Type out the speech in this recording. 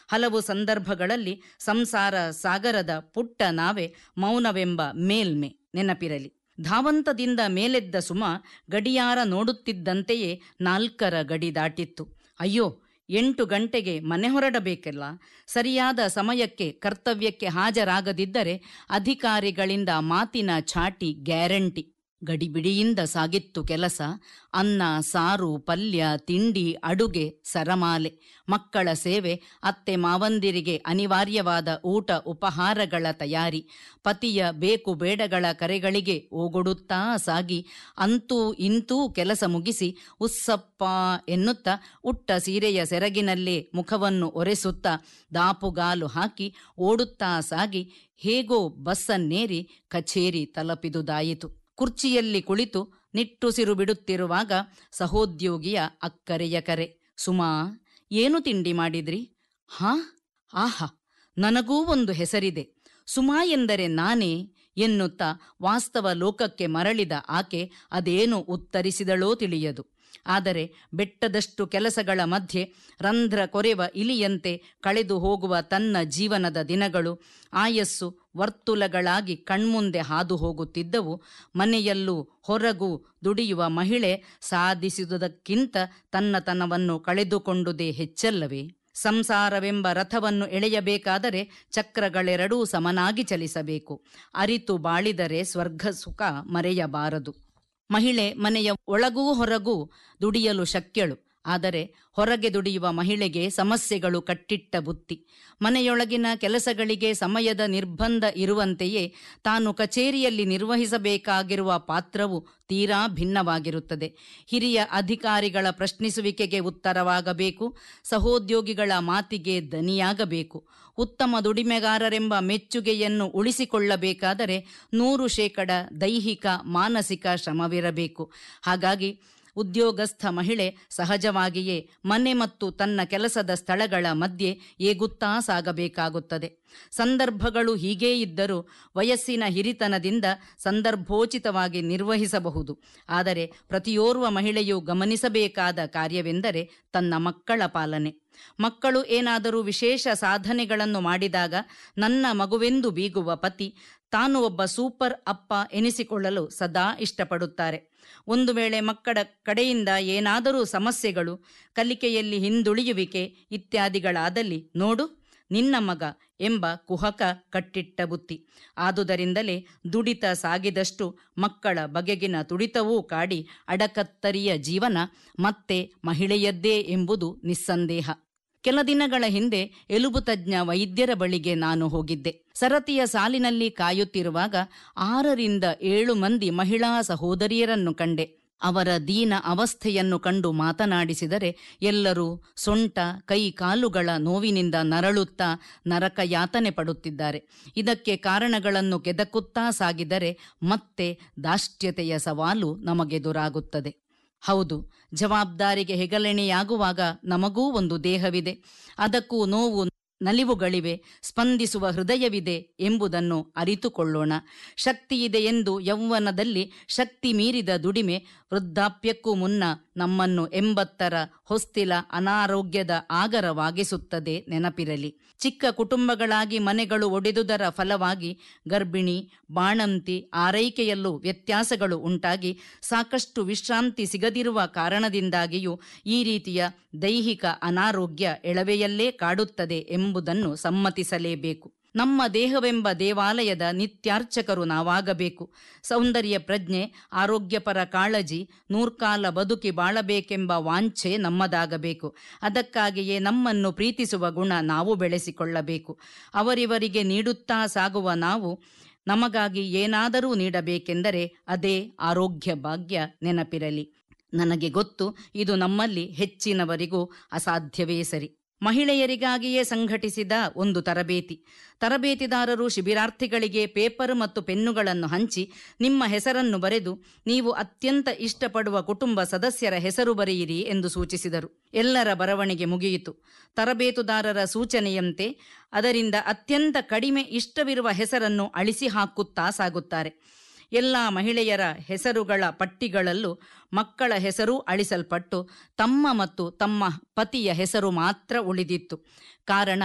ಹಲವು ಸಂದರ್ಭಗಳಲ್ಲಿ ಸಂಸಾರ ಸಾಗರದ ಪುಟ್ಟ ನಾವೆ ಮೌನವೆಂಬ ಮೇಲ್ಮೆ ನೆನಪಿರಲಿ ಧಾವಂತದಿಂದ ಮೇಲೆದ್ದ ಸುಮ ಗಡಿಯಾರ ನೋಡುತ್ತಿದ್ದಂತೆಯೇ ನಾಲ್ಕರ ಗಡಿ ದಾಟಿತ್ತು ಅಯ್ಯೋ ಎಂಟು ಗಂಟೆಗೆ ಮನೆ ಹೊರಡಬೇಕಲ್ಲ ಸರಿಯಾದ ಸಮಯಕ್ಕೆ ಕರ್ತವ್ಯಕ್ಕೆ ಹಾಜರಾಗದಿದ್ದರೆ ಅಧಿಕಾರಿಗಳಿಂದ ಮಾತಿನ ಚಾಟಿ ಗ್ಯಾರಂಟಿ ಗಡಿಬಿಡಿಯಿಂದ ಸಾಗಿತ್ತು ಕೆಲಸ ಅನ್ನ ಸಾರು ಪಲ್ಯ ತಿಂಡಿ ಅಡುಗೆ ಸರಮಾಲೆ ಮಕ್ಕಳ ಸೇವೆ ಅತ್ತೆ ಮಾವಂದಿರಿಗೆ ಅನಿವಾರ್ಯವಾದ ಊಟ ಉಪಹಾರಗಳ ತಯಾರಿ ಪತಿಯ ಬೇಕು ಬೇಡಗಳ ಕರೆಗಳಿಗೆ ಓಗೊಡುತ್ತಾ ಸಾಗಿ ಅಂತೂ ಇಂತೂ ಕೆಲಸ ಮುಗಿಸಿ ಉಸ್ಸಪ್ಪ ಎನ್ನುತ್ತಾ ಉಟ್ಟ ಸೀರೆಯ ಸೆರಗಿನಲ್ಲೇ ಮುಖವನ್ನು ಒರೆಸುತ್ತಾ ದಾಪುಗಾಲು ಹಾಕಿ ಓಡುತ್ತಾ ಸಾಗಿ ಹೇಗೋ ಬಸ್ಸನ್ನೇರಿ ಕಚೇರಿ ತಲುಪಿದುದಾಯಿತು ಕುರ್ಚಿಯಲ್ಲಿ ಕುಳಿತು ನಿಟ್ಟುಸಿರು ಬಿಡುತ್ತಿರುವಾಗ ಸಹೋದ್ಯೋಗಿಯ ಅಕ್ಕರೆಯ ಕರೆ ಸುಮಾ ಏನು ತಿಂಡಿ ಮಾಡಿದ್ರಿ ಹಾ ಆಹಾ ನನಗೂ ಒಂದು ಹೆಸರಿದೆ ಸುಮಾ ಎಂದರೆ ನಾನೇ ಎನ್ನುತ್ತಾ ವಾಸ್ತವ ಲೋಕಕ್ಕೆ ಮರಳಿದ ಆಕೆ ಅದೇನು ಉತ್ತರಿಸಿದಳೋ ತಿಳಿಯದು ಆದರೆ ಬೆಟ್ಟದಷ್ಟು ಕೆಲಸಗಳ ಮಧ್ಯೆ ರಂಧ್ರ ಕೊರೆವ ಇಲಿಯಂತೆ ಕಳೆದು ಹೋಗುವ ತನ್ನ ಜೀವನದ ದಿನಗಳು ಆಯಸ್ಸು ವರ್ತುಲಗಳಾಗಿ ಕಣ್ಮುಂದೆ ಹಾದು ಹೋಗುತ್ತಿದ್ದವು ಮನೆಯಲ್ಲೂ ಹೊರಗೂ ದುಡಿಯುವ ಮಹಿಳೆ ಸಾಧಿಸಿದುದಕ್ಕಿಂತ ತನ್ನತನವನ್ನು ಕಳೆದುಕೊಂಡುದೇ ಹೆಚ್ಚಲ್ಲವೇ ಸಂಸಾರವೆಂಬ ರಥವನ್ನು ಎಳೆಯಬೇಕಾದರೆ ಚಕ್ರಗಳೆರಡೂ ಸಮನಾಗಿ ಚಲಿಸಬೇಕು ಅರಿತು ಬಾಳಿದರೆ ಸ್ವರ್ಗ ಸುಖ ಮರೆಯಬಾರದು ಮಹಿಳೆ ಮನೆಯ ಒಳಗೂ ಹೊರಗೂ ದುಡಿಯಲು ಶಕ್ಯಳು ಆದರೆ ಹೊರಗೆ ದುಡಿಯುವ ಮಹಿಳೆಗೆ ಸಮಸ್ಯೆಗಳು ಕಟ್ಟಿಟ್ಟ ಬುತ್ತಿ ಮನೆಯೊಳಗಿನ ಕೆಲಸಗಳಿಗೆ ಸಮಯದ ನಿರ್ಬಂಧ ಇರುವಂತೆಯೇ ತಾನು ಕಚೇರಿಯಲ್ಲಿ ನಿರ್ವಹಿಸಬೇಕಾಗಿರುವ ಪಾತ್ರವು ತೀರಾ ಭಿನ್ನವಾಗಿರುತ್ತದೆ ಹಿರಿಯ ಅಧಿಕಾರಿಗಳ ಪ್ರಶ್ನಿಸುವಿಕೆಗೆ ಉತ್ತರವಾಗಬೇಕು ಸಹೋದ್ಯೋಗಿಗಳ ಮಾತಿಗೆ ದನಿಯಾಗಬೇಕು ಉತ್ತಮ ದುಡಿಮೆಗಾರರೆಂಬ ಮೆಚ್ಚುಗೆಯನ್ನು ಉಳಿಸಿಕೊಳ್ಳಬೇಕಾದರೆ ನೂರು ಶೇಕಡ ದೈಹಿಕ ಮಾನಸಿಕ ಶ್ರಮವಿರಬೇಕು ಹಾಗಾಗಿ ಉದ್ಯೋಗಸ್ಥ ಮಹಿಳೆ ಸಹಜವಾಗಿಯೇ ಮನೆ ಮತ್ತು ತನ್ನ ಕೆಲಸದ ಸ್ಥಳಗಳ ಮಧ್ಯೆ ಏಗುತ್ತಾ ಸಾಗಬೇಕಾಗುತ್ತದೆ ಸಂದರ್ಭಗಳು ಹೀಗೇ ಇದ್ದರೂ ವಯಸ್ಸಿನ ಹಿರಿತನದಿಂದ ಸಂದರ್ಭೋಚಿತವಾಗಿ ನಿರ್ವಹಿಸಬಹುದು ಆದರೆ ಪ್ರತಿಯೋರ್ವ ಮಹಿಳೆಯು ಗಮನಿಸಬೇಕಾದ ಕಾರ್ಯವೆಂದರೆ ತನ್ನ ಮಕ್ಕಳ ಪಾಲನೆ ಮಕ್ಕಳು ಏನಾದರೂ ವಿಶೇಷ ಸಾಧನೆಗಳನ್ನು ಮಾಡಿದಾಗ ನನ್ನ ಮಗುವೆಂದು ಬೀಗುವ ಪತಿ ತಾನು ಒಬ್ಬ ಸೂಪರ್ ಅಪ್ಪ ಎನಿಸಿಕೊಳ್ಳಲು ಸದಾ ಇಷ್ಟಪಡುತ್ತಾರೆ ಒಂದು ವೇಳೆ ಮಕ್ಕಳ ಕಡೆಯಿಂದ ಏನಾದರೂ ಸಮಸ್ಯೆಗಳು ಕಲಿಕೆಯಲ್ಲಿ ಹಿಂದುಳಿಯುವಿಕೆ ಇತ್ಯಾದಿಗಳಾದಲ್ಲಿ ನೋಡು ನಿನ್ನ ಮಗ ಎಂಬ ಕುಹಕ ಕಟ್ಟಿಟ್ಟ ಬುತ್ತಿ ಆದುದರಿಂದಲೇ ದುಡಿತ ಸಾಗಿದಷ್ಟು ಮಕ್ಕಳ ಬಗೆಗಿನ ತುಡಿತವೂ ಕಾಡಿ ಅಡಕತ್ತರಿಯ ಜೀವನ ಮತ್ತೆ ಮಹಿಳೆಯದ್ದೇ ಎಂಬುದು ನಿಸ್ಸಂದೇಹ ಕೆಲ ದಿನಗಳ ಹಿಂದೆ ಎಲುಬು ತಜ್ಞ ವೈದ್ಯರ ಬಳಿಗೆ ನಾನು ಹೋಗಿದ್ದೆ ಸರತಿಯ ಸಾಲಿನಲ್ಲಿ ಕಾಯುತ್ತಿರುವಾಗ ಆರರಿಂದ ಏಳು ಮಂದಿ ಮಹಿಳಾ ಸಹೋದರಿಯರನ್ನು ಕಂಡೆ ಅವರ ದೀನ ಅವಸ್ಥೆಯನ್ನು ಕಂಡು ಮಾತನಾಡಿಸಿದರೆ ಎಲ್ಲರೂ ಸೊಂಟ ಕೈ ಕಾಲುಗಳ ನೋವಿನಿಂದ ನರಳುತ್ತಾ ನರಕ ಯಾತನೆ ಪಡುತ್ತಿದ್ದಾರೆ ಇದಕ್ಕೆ ಕಾರಣಗಳನ್ನು ಕೆದಕುತ್ತಾ ಸಾಗಿದರೆ ಮತ್ತೆ ದಾಷ್ಟ್ಯತೆಯ ಸವಾಲು ನಮಗೆದುರಾಗುತ್ತದೆ ಹೌದು ಜವಾಬ್ದಾರಿಗೆ ಹೆಗಲೆಣೆಯಾಗುವಾಗ ನಮಗೂ ಒಂದು ದೇಹವಿದೆ ಅದಕ್ಕೂ ನೋವು ನಲಿವುಗಳಿವೆ ಸ್ಪಂದಿಸುವ ಹೃದಯವಿದೆ ಎಂಬುದನ್ನು ಅರಿತುಕೊಳ್ಳೋಣ ಶಕ್ತಿಯಿದೆ ಎಂದು ಯೌವನದಲ್ಲಿ ಶಕ್ತಿ ಮೀರಿದ ದುಡಿಮೆ ವೃದ್ಧಾಪ್ಯಕ್ಕೂ ಮುನ್ನ ನಮ್ಮನ್ನು ಎಂಬತ್ತರ ಹೊಸ್ತಿಲ ಅನಾರೋಗ್ಯದ ಆಗರವಾಗಿಸುತ್ತದೆ ನೆನಪಿರಲಿ ಚಿಕ್ಕ ಕುಟುಂಬಗಳಾಗಿ ಮನೆಗಳು ಒಡೆದುದರ ಫಲವಾಗಿ ಗರ್ಭಿಣಿ ಬಾಣಂತಿ ಆರೈಕೆಯಲ್ಲೂ ವ್ಯತ್ಯಾಸಗಳು ಉಂಟಾಗಿ ಸಾಕಷ್ಟು ವಿಶ್ರಾಂತಿ ಸಿಗದಿರುವ ಕಾರಣದಿಂದಾಗಿಯೂ ಈ ರೀತಿಯ ದೈಹಿಕ ಅನಾರೋಗ್ಯ ಎಳವೆಯಲ್ಲೇ ಕಾಡುತ್ತದೆ ಎಂಬುದನ್ನು ಸಮ್ಮತಿಸಲೇಬೇಕು ನಮ್ಮ ದೇಹವೆಂಬ ದೇವಾಲಯದ ನಿತ್ಯಾರ್ಚಕರು ನಾವಾಗಬೇಕು ಸೌಂದರ್ಯ ಪ್ರಜ್ಞೆ ಆರೋಗ್ಯಪರ ಕಾಳಜಿ ನೂರ್ಕಾಲ ಬದುಕಿ ಬಾಳಬೇಕೆಂಬ ವಾಂಛೆ ನಮ್ಮದಾಗಬೇಕು ಅದಕ್ಕಾಗಿಯೇ ನಮ್ಮನ್ನು ಪ್ರೀತಿಸುವ ಗುಣ ನಾವು ಬೆಳೆಸಿಕೊಳ್ಳಬೇಕು ಅವರಿವರಿಗೆ ನೀಡುತ್ತಾ ಸಾಗುವ ನಾವು ನಮಗಾಗಿ ಏನಾದರೂ ನೀಡಬೇಕೆಂದರೆ ಅದೇ ಆರೋಗ್ಯ ಭಾಗ್ಯ ನೆನಪಿರಲಿ ನನಗೆ ಗೊತ್ತು ಇದು ನಮ್ಮಲ್ಲಿ ಹೆಚ್ಚಿನವರಿಗೂ ಅಸಾಧ್ಯವೇ ಸರಿ ಮಹಿಳೆಯರಿಗಾಗಿಯೇ ಸಂಘಟಿಸಿದ ಒಂದು ತರಬೇತಿ ತರಬೇತಿದಾರರು ಶಿಬಿರಾರ್ಥಿಗಳಿಗೆ ಪೇಪರ್ ಮತ್ತು ಪೆನ್ನುಗಳನ್ನು ಹಂಚಿ ನಿಮ್ಮ ಹೆಸರನ್ನು ಬರೆದು ನೀವು ಅತ್ಯಂತ ಇಷ್ಟಪಡುವ ಕುಟುಂಬ ಸದಸ್ಯರ ಹೆಸರು ಬರೆಯಿರಿ ಎಂದು ಸೂಚಿಸಿದರು ಎಲ್ಲರ ಬರವಣಿಗೆ ಮುಗಿಯಿತು ತರಬೇತುದಾರರ ಸೂಚನೆಯಂತೆ ಅದರಿಂದ ಅತ್ಯಂತ ಕಡಿಮೆ ಇಷ್ಟವಿರುವ ಹೆಸರನ್ನು ಅಳಿಸಿ ಹಾಕುತ್ತಾ ಸಾಗುತ್ತಾರೆ ಎಲ್ಲ ಮಹಿಳೆಯರ ಹೆಸರುಗಳ ಪಟ್ಟಿಗಳಲ್ಲೂ ಮಕ್ಕಳ ಹೆಸರು ಅಳಿಸಲ್ಪಟ್ಟು ತಮ್ಮ ಮತ್ತು ತಮ್ಮ ಪತಿಯ ಹೆಸರು ಮಾತ್ರ ಉಳಿದಿತ್ತು ಕಾರಣ